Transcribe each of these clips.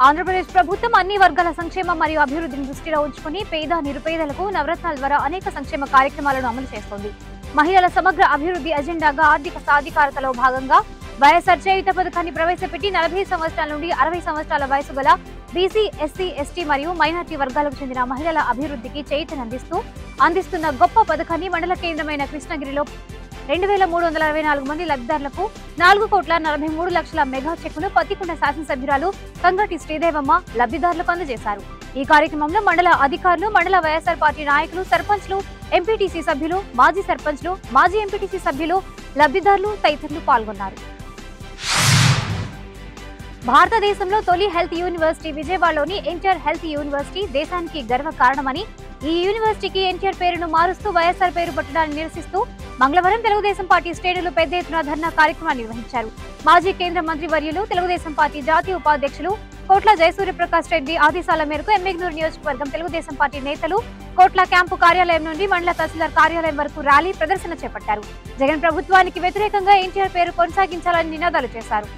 ఆంధ్రప్రదేశ్ ప్రభుత్వం అన్ని వర్గాల సంక్షేమం మరియు అభివృద్ధిని దృష్టిలో ఉంచుకుని పేద నిరుపేదలకు నవరత్నాల ద్వారా అనేక సంక్షేమ కార్యక్రమాలను అమలు చేస్తోంది మహిళల సమగ్ర అభివృద్ధి అజెండాగా ఆర్థిక సాధికారతలో భాగంగా వైఎస్ఆర్ చేయుత పథకాన్ని ప్రవేశపెట్టి నలభై సంవత్సరాల నుండి అరవై సంవత్సరాల వయసు గల బీసీ ఎస్సీ ఎస్టీ మరియు మైనార్టీ వర్గాలకు చెందిన మహిళల అభివృద్ధికి చేయుతనందిస్తూ అందిస్తున్న గొప్ప పథకాన్ని మండల కేంద్రమైన కృష్ణగిరిలో రెండు వేల మూడు వందల అరవై నాలుగు మంది లబ్ధిదారులకు నాలుగు కోట్ల నలభై మూడు లక్షల మెగా చెక్కును పత్తికొండ శాసనసభ్యురాలు కంగటి శ్రీదేవమ్మ లబ్ధిదారులకు అందజేశారు ఈ కార్యక్రమంలో మండల అధికారులు మండల వైఎస్ఆర్ పార్టీ నాయకులు సర్పంచ్లు ఎంపీటీసీ సభ్యులు మాజీ సర్పంచ్లు మాజీ ఎంపీటీసీ సభ్యులు లబ్ధిదారులు తదితరులు పాల్గొన్నారు భారతదేశంలో తొలి హెల్త్ యూనివర్సిటీ విజయవాడలోని ఎన్టీఆర్ హెల్త్ యూనివర్సిటీ దేశానికి గర్వ కారణమని ఈ యూనివర్సిటీకి ఎన్టీఆర్ పేరును మారుస్తూ వైఎస్ఆర్ పేరు పట్టడాన్ని నిరసిస్తూ మంగళవారం తెలుగుదేశం పార్టీ శ్రేణులు పెద్ద ఎత్తున ధర్నా కార్యక్రమాన్ని నిర్వహించారు మాజీ కేంద్ర మంత్రి వర్యులు తెలుగుదేశం పార్టీ జాతీయ ఉపాధ్యక్షులు కోట్ల జయసూర్య ప్రకాష్ రెడ్డి ఆదేశాల మేరకు ఎమ్మెగ్నూరు నియోజకవర్గం తెలుగుదేశం పార్టీ నేతలు కోట్ల క్యాంపు కార్యాలయం నుండి మండల తహసీల్దార్ కార్యాలయం వరకు ర్యాలీ ప్రదర్శన చేపట్టారు జగన్ ప్రభుత్వానికి వ్యతిరేకంగా ఎన్టీఆర్ పేరు కొనసాగించాలని నినాదాలు చేశారు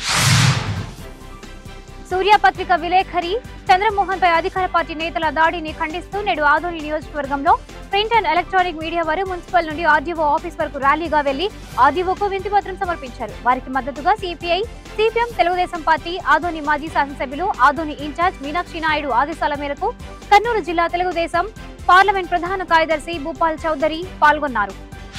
సూర్య పత్రిక విలేఖరి చంద్రమోహన్ పై అధికార పార్టీ నేతల దాడిని ఖండిస్తూ నేడు ఆదోని నియోజకవర్గంలో ప్రింట్ అండ్ ఎలక్ట్రానిక్ మీడియా వారు మున్సిపల్ నుండి ఆర్డీఓ ఆఫీస్ వరకు ర్యాలీగా వెళ్లి ఆర్డీఓకు వింతి పత్రం సమర్పించారు వారికి మద్దతుగా CPI CPM Telugudesam party Adoni మాజీ శాసనసభ్యులు ఆదోని ఇన్ఛార్జ్ మీనాక్షి నాయుడు ఆదేశాల మేరకు కర్నూలు జిల్లా తెలుగుదేశం పార్లమెంట్ ప్రధాన కార్యదర్శి భూపాల్ చౌదరి పాల్గొన్నారు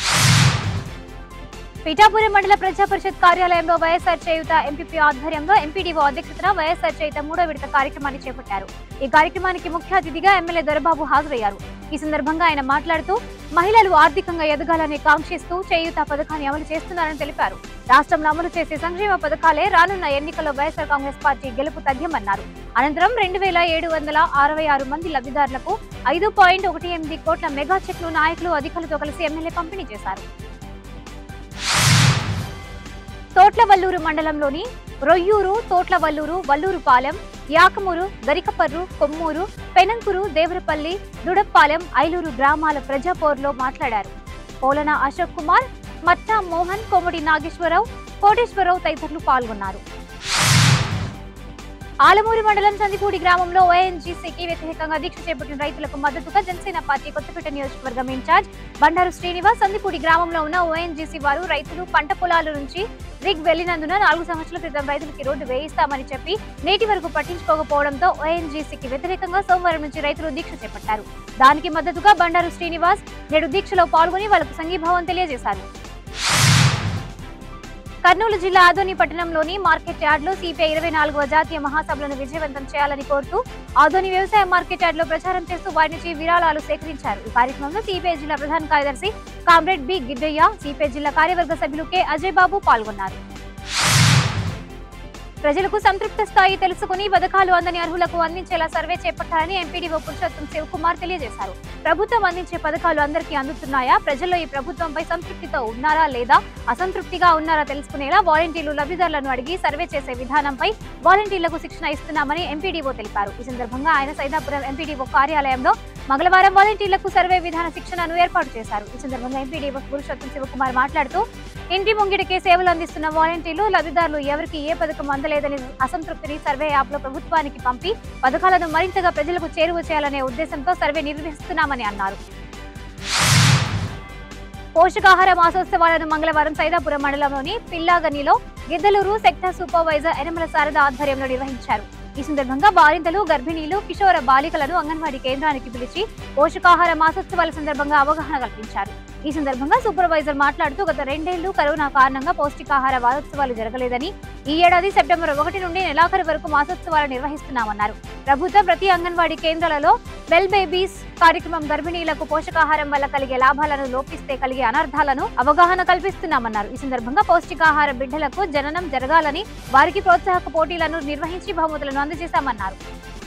పిఠాపురం మండల ప్రజా పరిషత్ కార్యాలయంలో వైఎస్ఆర్ చేయుత ఎంపీపీ ఆధ్వర్యంలో ఎంపీడీఓ అధ్యక్షతన వైఎస్ఆర్ చేయుత మూడో విడత కార్యక్రమాన్ని చేపట్టారు ఈ కార్యక్రమానికి ముఖ్య అతిథిగా ఎమ్మెల్యే దొరబాబు హాజరయ్యారు ఈ సందర్భంగా ఆయన మాట్లాడుతూ మహిళలు ఆర్థికంగా ఎదగాలని కాంక్షిస్తూ చేయూత పథకాన్ని అమలు చేస్తున్నారని తెలిపారు రాష్ట్రంలో అమలు చేసే సంక్షేమ పథకాలే రానున్న ఎన్నికల్లో వైఎస్ఆర్ కాంగ్రెస్ పార్టీ గెలుపు తథ్యమన్నారు అనంతరం రెండు వేల ఏడు వందల అరవై ఆరు మంది లబ్ధిదారులకు ఐదు పాయింట్ ఒకటి ఎనిమిది కోట్ల మెగా చెక్లు నాయకులు అధికారులతో కలిసి ఎమ్మెల్యే పంపిణీ చేశారు తోట్లవల్లూరు మండలంలోని రొయ్యూరు తోట్లవల్లూరు వల్లూరుపాలెం యాకమూరు గరికపర్రు కొమ్మూరు పెనంకురు దేవరపల్లి దుడప్పాలెం ఐలూరు గ్రామాల ప్రజాపోర్లో మాట్లాడారు పోలన అశోక్ కుమార్ మట్టా మోహన్ కోమటి నాగేశ్వరరావు కోటేశ్వరరావు తదితరులు పాల్గొన్నారు ఆలమూరు మండలం చందిపూడి గ్రామంలో ఓఎన్జీసీకి వ్యతిరేకంగా దీక్ష చేపట్టిన రైతులకు మద్దతుగా జనసేన పార్టీ కొత్తపేట నియోజకవర్గం ఇన్ఛార్జ్ బండారు శ్రీనివాస్ చందిపూడి గ్రామంలో ఉన్న ఓఎన్జీసీ వారు రైతులు పంట పొలాల నుంచి రిగ్ వెళ్లినందున నాలుగు సంవత్సరాల క్రితం రైతులకి రోడ్డు వేయిస్తామని చెప్పి నేటి వరకు పట్టించుకోకపోవడంతో ఓఎన్జీసీకి వ్యతిరేకంగా సోమవారం నుంచి రైతులు దీక్ష చేపట్టారు దానికి మద్దతుగా బండారు శ్రీనివాస్ నేడు దీక్షలో పాల్గొని వాళ్లకు సంఘీభావం తెలియజేశారు కర్నూలు జిల్లా ఆదోని పట్టణంలోని మార్కెట్ యార్డ్ లో సిపిఐ ఇరవై నాలుగవ జాతీయ మహాసభలను విజయవంతం చేయాలని కోరుతూ ఆదోని వ్యవసాయ మార్కెట్ యార్డ్ లో ప్రచారం చేస్తూ వారి నుంచి విరాళాలు సేకరించారు ఈ కార్యక్రమంలో సిపిఐ జిల్లా ప్రధాన కార్యదర్శి కామ్రేడ్ బి గిడ్డయ్య సిపిఐ జిల్లా కార్యవర్గ సభ్యులు కె అజయ్ బాబు పాల్గొన్నారు ప్రజలకు సంతృప్త స్థాయి తెలుసుకుని పథకాలు అందని అర్హులకు అందించేలా సర్వే చేపట్టాలని ఎంపీడీఓ పురుషోత్తం శివకుమార్ తెలియజేశారు ప్రభుత్వం అందించే పథకాలు అందరికీ అందుతున్నాయా ప్రజల్లో ఈ ప్రభుత్వంపై సంతృప్తితో ఉన్నారా లేదా అసంతృప్తిగా ఉన్నారా తెలుసుకునేలా వాలంటీర్లు లబ్ధిదారులను అడిగి సర్వే చేసే విధానంపై వాలంటీర్లకు శిక్షణ ఇస్తున్నామని ఎంపీడీఓ తెలిపారు ఈ సందర్భంగా ఆయన సైదాపురం ఎంపీడీఓ కార్యాలయంలో మంగళవారం వాలంటీర్లకు సర్వే విధాన శిక్షణను ఏర్పాటు చేశారు ఈ సందర్భంగా ఎంపీడీఓ పురుషోత్తం శివకుమార్ మాట్లాడుతూ ఇంటి ముంగిడికే సేవలు అందిస్తున్న వాలంటీర్లు లబ్ధిదారులు ఎవరికి ఏ పథకం అందలేదని అసంతృప్తిని సర్వే యాప్ లో ప్రభుత్వానికి పంపి పథకాలను మరింతగా ప్రజలకు చేరువ చేయాలనే ఉద్దేశంతో సర్వే నిర్వహిస్తున్నామని అన్నారు పోషకాహార మాసోత్సవాలను మంగళవారం సైదాపురం మండలంలోని పిల్లాగనిలో గిద్దలూరు సెక్టర్ సూపర్వైజర్ ఎనమల శారద ఆధ్వర్యంలో నిర్వహించారు ఈ సందర్భంగా బాలింతలు గర్భిణీలు కిషోర బాలికలను అంగన్వాడీ కేంద్రానికి పిలిచి పోషకాహార మాసోత్సవాల సందర్భంగా అవగాహన కల్పించారు ఈ సందర్భంగా సూపర్వైజర్ మాట్లాడుతూ గత రెండేళ్లు కరోనా కారణంగా పౌష్టికాహార వారోత్సవాలు జరగలేదని ఈ ఏడాది సెప్టెంబర్ ఒకటి నుండి నెలాఖరు వరకు మాసోత్సవాలు నిర్వహిస్తున్నామన్నారు ప్రభుత్వం ప్రతి అంగన్వాడీ కేంద్రాలలో వెల్ బేబీస్ కార్యక్రమం గర్భిణీలకు పోషకాహారం వల్ల కలిగే లాభాలను లోపిస్తే కలిగే అనర్థాలను అవగాహన కల్పిస్తున్నామన్నారు ఈ సందర్భంగా పౌష్టికాహార బిడ్డలకు జననం జరగాలని వారికి ప్రోత్సాహక పోటీలను నిర్వహించి బహుమతులను అందజేశామన్నారు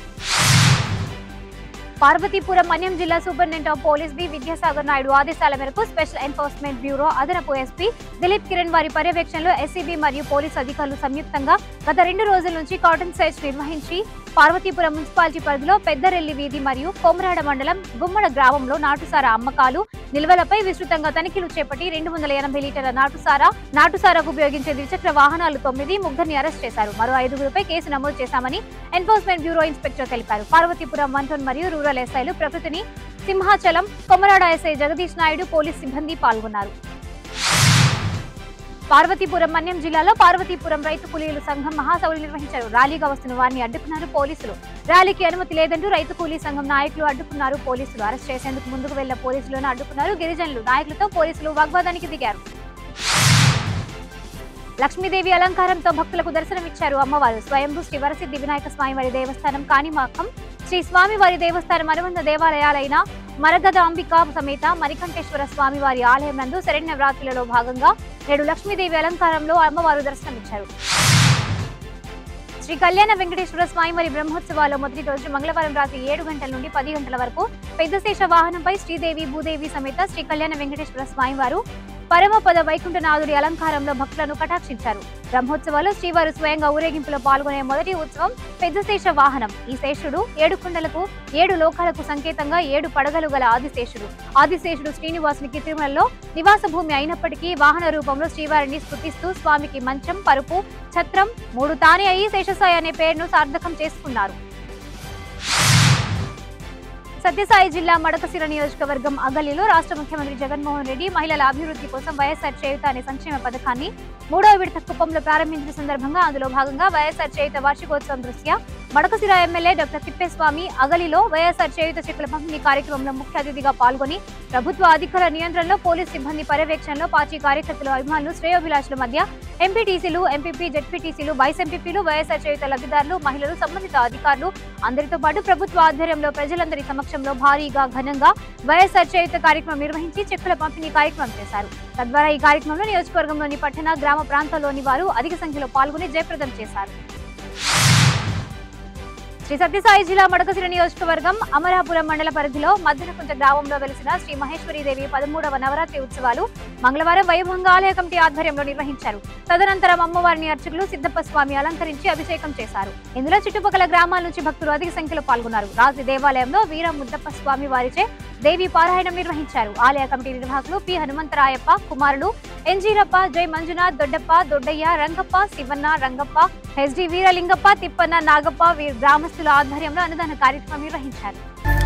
పార్వతీపురం మన్యం జిల్లా superintendent of police B Vidyasagar Naidu ఆదేశాల మేరకు స్పెషల్ ఎన్ఫోర్స్మెంట్ బ్యూరో అదనపు ఎస్పీ దిలీప్ కిరణ్ వారి పర్యవేక్షణలో ఎస్సీబీ మరియు పోలీస్ అధికారులు సంయుక్తంగా గత రెండు రోజుల నుంచి కాటన్ సైజ్ నిర్వహించి పార్వతీపురం మున్సిపాలిటీ పరిధిలో పెద్దరెల్లి వీధి మరియు కొమరాడ మండలం గుమ్మడ గ్రామంలో నాటుసారా అమ్మకాలు నిల్వలపై విస్తృతంగా తనిఖీలు చేపట్టి రెండు వందల ఎనభై లీటర్ల నాటుసారా నాటుసారాకు ఉపయోగించే ద్విచక్ర వాహనాలు తొమ్మిది ముగ్గురిని అరెస్ట్ చేశారు మరో ఐదుగురుపై కేసు నమోదు చేశామని ఎన్ఫోర్స్మెంట్ బ్యూరో ఇన్స్పెక్టర్ తెలిపారు పార్వతీపురం వన్ మరియు రూరల్ ఎస్ఐలు ప్రకృతిని సింహాచలం కొమరాడ ఎస్ఐ జగదీష్ నాయుడు పోలీస్ సిబ్బంది పాల్గొన్నారు పార్వతీపురం మన్యం జిల్లాలో పార్వతీపురం రైతు కూలీల సంఘం మహాసభలు నిర్వహించారు ర్యాలీగా వస్తున్న వారిని అడ్డుకున్నారు పోలీసులు ర్యాలీకి అనుమతి లేదంటూ రైతు కూలీ సంఘం నాయకులు అడ్డుకున్నారు పోలీసులు అరెస్ట్ చేసేందుకు ముందుకు వెళ్లిన పోలీసులను అడ్డుకున్నారు గిరిజనులు నాయకులతో పోలీసులు వాగ్వాదానికి దిగారు లక్ష్మీదేవి అలంకారంతో భక్తులకు దర్శనమిచ్చారు అమ్మవారు స్వయంభూ శ్రీ వరసిద్ధి వినాయక స్వామివారి దేవస్థానం కాణిమాకం శ్రీ స్వామివారి దేవస్థానం అనుబంధ దేవాలయాలైన మరగద అంబిక సమేత మణికంఠేశ్వర స్వామివారి ఆలయం నందు శరణ్య నవరాత్రులలో భాగంగా నేడు లక్ష్మీదేవి అలంకారంలో అమ్మవారు దర్శనమిచ్చారు శ్రీ కళ్యాణ వెంకటేశ్వర స్వామివారి బ్రహ్మోత్సవాల్లో మొదటి రోజు మంగళవారం రాత్రి ఏడు గంటల నుండి పది గంటల వరకు పెద్దశేష వాహనంపై శ్రీదేవి భూదేవి సమేత శ్రీ కళ్యాణ వెంకటేశ్వర స్వామివారు పరమపద వైకుంఠనాథుడి అలంకారంలో భక్తులను కటాక్షించారు బ్రహ్మోత్సవాలు శ్రీవారు స్వయంగా ఊరేగింపులో పాల్గొనే మొదటి ఉత్సవం పెద్దశేష వాహనం ఈ శేషుడు ఏడు కొండలకు ఏడు లోకాలకు సంకేతంగా ఏడు పడగలు గల ఆదిశేషుడు ఆదిశేషుడు శ్రీనివాసునికి తిరుమలలో నివాస భూమి అయినప్పటికీ వాహన రూపంలో శ్రీవారిని స్తుతిస్తూ స్వామికి మంచం పరుపు ఛత్రం మూడు తానే అయి శేషసాయి అనే పేరును సార్థకం చేసుకున్నారు సత్యసాయి జిల్లా మడకశిర నియోజకవర్గం అగలిలో రాష్ట్ర ముఖ్యమంత్రి జగన్మోహన్ రెడ్డి మహిళల అభివృద్ధి కోసం వైఎస్ఆర్ చేయుత అనే సంక్షేమ పథకాన్ని మూడవ విడత కుప్పంలో ప్రారంభించిన సందర్భంగా అందులో భాగంగా వైఎస్ఆర్ చేయుత వార్షికోత్సవం దృష్ట్యా మడకశిర ఎమ్మెల్యే డాక్టర్ తిప్పేస్వామి అగలిలో వైఎస్ఆర్ చేయుత చెక్కుల పంపిణీ కార్యక్రమంలో ముఖ్య అతిథిగా పాల్గొని ప్రభుత్వ అధికారుల నియంత్రణలో పోలీస్ సిబ్బంది పర్యవేక్షణలో పార్టీ కార్యకర్తలు అభిమానులు శ్రేయోభిలాషుల మధ్య ఎంపీటీసీలు ఎంపీపీ జెడ్పీటీసీలు వైస్ ఎంపీపీలు వైఎస్ఆర్ చేయుత లబ్ధిదారులు మహిళలు సంబంధిత అధికారులు అందరితో పాటు ప్రభుత్వ ఆధ్వర్యంలో ప్రజలందరి సమక్షంలో భారీగా ఘనంగా వైఎస్ఆర్ చేయుత కార్యక్రమం నిర్వహించి చెక్కుల పంపిణీ కార్యక్రమం చేశారు తద్వారా ఈ కార్యక్రమంలో నియోజకవర్గంలోని పట్టణ గ్రామ ప్రాంతాల్లోని వారు అధిక సంఖ్యలో పాల్గొని జయప్రదం చేశారు శ్రీ సత్యసాయి జిల్లా మడకసిర నియోజకవర్గం అమరాపురం మండల పరిధిలో మద్దనకుంట గ్రామంలో వెలిసిన శ్రీ మహేశ్వరీదేవి పదమూడవ నవరాత్రి ఉత్సవాలు మంగళవారం వైభవంగా ఆలయ కమిటీ ఆధ్వర్యంలో నిర్వహించారు తదనంతరం అమ్మవారిని అర్చకులు సిద్ధప్ప స్వామి అలంకరించి అభిషేకం చేశారు ఇందులో చుట్టుపక్కల గ్రామాల నుంచి భక్తులు అధిక సంఖ్యలో పాల్గొన్నారు రాత్రి దేవాలయంలో వీర ముద్దప్ప స్వామి వారిచే దేవి పారాయణం నిర్వహించారు ఆలయ కమిటీ నిర్వాహకులు పి హనుమంతరాయప్ప కుమారులు ఎన్జీరప్ప జై మంజునాథ్ దొడ్డప్ప దొడ్డయ్య రంగప్ప శివన్న రంగప్ప హెచ్డి వీరలింగప్ప తిప్పన్న నాగప్ప వీరి గ్రామస్తుల ఆధ్వర్యంలో అన్నదాన కార్యక్రమం నిర్వహించారు